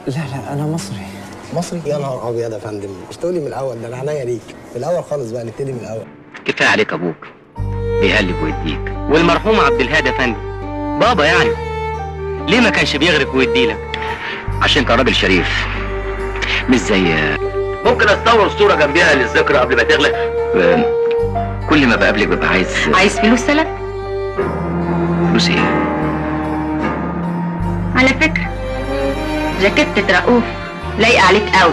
لا لا انا مصري مصري يا نهار ابيض يا فندم مش تقولي من الاول ده انا عينيا ليك من الاول خالص بقى نبتدي من الاول كفايه عليك ابوك بيقلب ويديك والمرحوم عبد الهادي افندي بابا يعني ليه ما كانش بيغرق ويديلك عشان كان راجل شريف مش زي ممكن اتصور صوره جنبيها للذكرى قبل ما تغلق كل ما بقابلك ببقى عايز عايز فلوس سلف فلوس ايه على فكرة جاكيتة رؤوف لايقة عليك قوي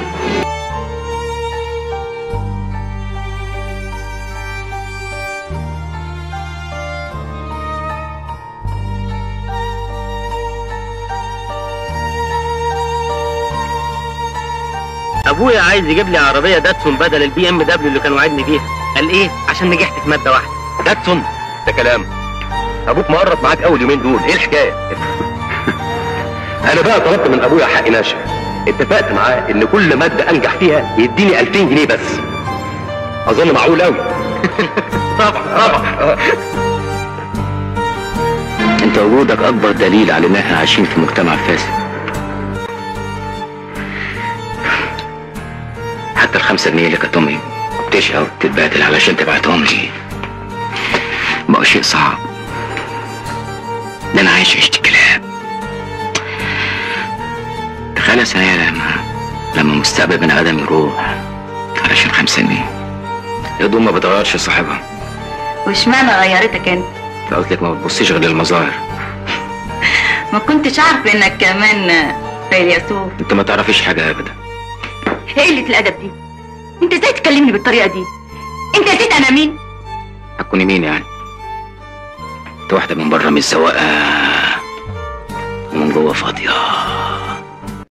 ابويا عايز يجيب لي عربيه داتسون بدل البي ام دبليو اللي كان وعدني بيها قال ايه عشان نجحت في ماده واحده داتسون ده كلام ابوك مقرب معاك اول يومين دول ايه الحكايه انا بقى طلبت من ابويا حق ناشف اتفقت معاه ان كل ماده انجح فيها يديني 2000 جنيه بس اظن معقول قوي طبعا طبعا انت وجودك اكبر دليل على ان احنا عايشين في مجتمع فاسد حتى الخمسة جنيه اللي كانت امي بتشقى وبتتبهدل علشان تبعتهم لي بقى شيء صعب ده انا عايش عيشة كلاب تخيل يا سنية لما لما مستقبل بني ادم يروح علشان خمسة جنيه الهدوم ما بتغيرش صاحبها واشمعنى غيرتك انت قلت لك ما بتبصيش غير للمظاهر ما كنتش عارف انك كمان فيلسوف انت ما تعرفيش حاجة ابدا ايه قلة الادب دي انت ازاي تكلمني بالطريقة دي انت نسيت انا مين هتكوني مين يعني انت واحدة من بره مش سواقة ومن جوه فاضية